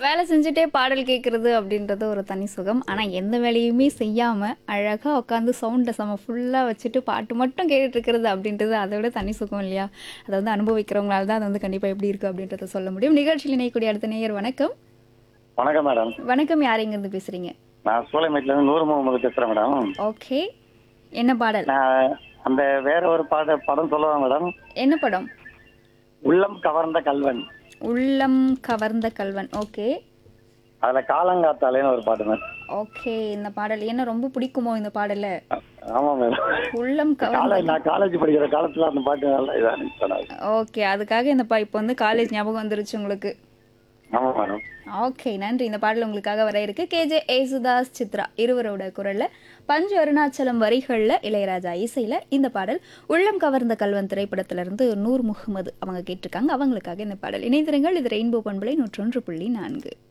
வேலை செஞ்சுட்டே பாடல் கேட்குறது அப்படின்றது ஒரு தனி சுகம் ஆனால் எந்த வேலையுமே செய்யாமல் அழகாக உட்காந்து சவுண்டை செம ஃபுல்லாக வச்சுட்டு பாட்டு மட்டும் கேட்டுட்டு இருக்கிறது அப்படின்றது அதை விட தனி சுகம் இல்லையா அதை வந்து அனுபவிக்கிறவங்களால தான் அது வந்து கண்டிப்பாக எப்படி இருக்குது அப்படின்றத சொல்ல முடியும் நிகழ்ச்சியில் இணையக்கூடிய அடுத்த நேயர் வணக்கம் வணக்கம் மேடம் வணக்கம் யார் இருந்து பேசுகிறீங்க நான் சூளைமேட்ல இருந்து நூறு முகமது பேசுறேன் மேடம் ஓகே என்ன பாடல் நான் அந்த வேற ஒரு பாட படம் சொல்லுவேன் மேடம் என்ன படம் உள்ளம் கவர்ந்த கல்வன் உள்ளம் கவர்ந்த கல்வன் ஓகே அதுல காலங்காத்தாலேன்னு ஒரு பாட்டு மேடம் ஓகே இந்த பாடல் என்ன ரொம்ப பிடிக்குமோ இந்த பாடலை ஆமா மேடம் உள்ளம் கவர்ந்த காலேஜ் நான் காலேஜ் படிக்கிற காலத்துல அந்த பாட்டு நல்லா இதா இருந்துச்சு மேடம். ஓகே அதுக்காக இந்த பா இப்போ வந்து காலேஜ் ஞாபகம் வந்துருச்சு உங்களுக்கு ஆமா மேடம் ஓகே நன்றி இந்த பாடல் உங்களுக்காக வர இருக்கு கேஜே ஏசுதாஸ் சித்ரா இருவரோட குரல்ல பஞ்சு அருணாச்சலம் வரிகள்ல இளையராஜா இசையில இந்த பாடல் உள்ளம் கவர்ந்த கல்வன் திரைப்படத்துல இருந்து நூர் முகமது அவங்க கேட்டிருக்காங்க அவங்களுக்காக இந்த பாடல் இணைந்திருங்கள் இது ரெயின்போ பண்பலை நூற்றொன்று புள்ளி நான்கு